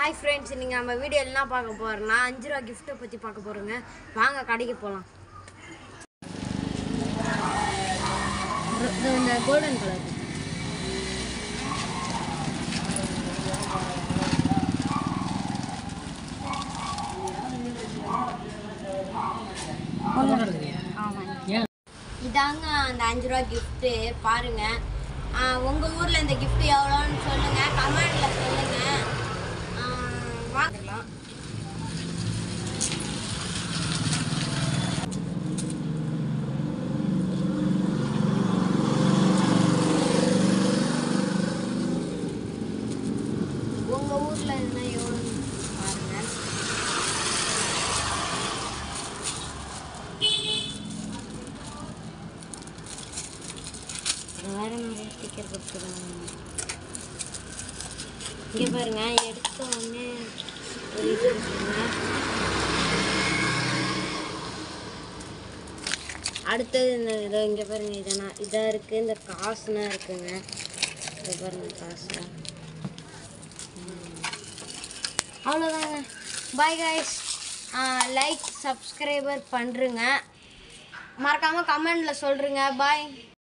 Hi friends நீங்கள் நம்ம video என்ன பார்க்க போகிறோம்னா அஞ்சு ரூபா கிஃப்ட்டை பற்றி பார்க்க போகிறோங்க வாங்க கடைக்கு போகலாம் இந்த கோல்டன் கலர் இதாங்க அந்த அஞ்சு ரூபா கிஃப்ட்டு பாருங்க ஆஹ் உங்க ஊர்ல இந்த gift எவ்வளோன்னு சொல்லுங்க கமெண்ட்ல சொல்லுங்க ஆஹ் வாங்கலாம் உங்க ஊர்ல இதுனா எவ்வளோன்னு பாருங்க வேற நிறைய ஸ்டிக்கர் கொடுத்துருக்காங்க இங்கே பாருங்க எடுத்த உடனே ஒரு இது இருக்குங்க. அடுத்தது இந்த இதோ இங்கே பாருங்க இதெல்லாம் இதாக இருக்குது இந்த காசுனா இருக்குங்க இங்கே பாருங்க காசு அவ்வளோதாங்க பாய் காய்ஸ் லைக் சப்ஸ்கிரைபர் பண்ணுறேங்க மறக்காமல் கமெண்டில் சொல்கிறேங்க பாய்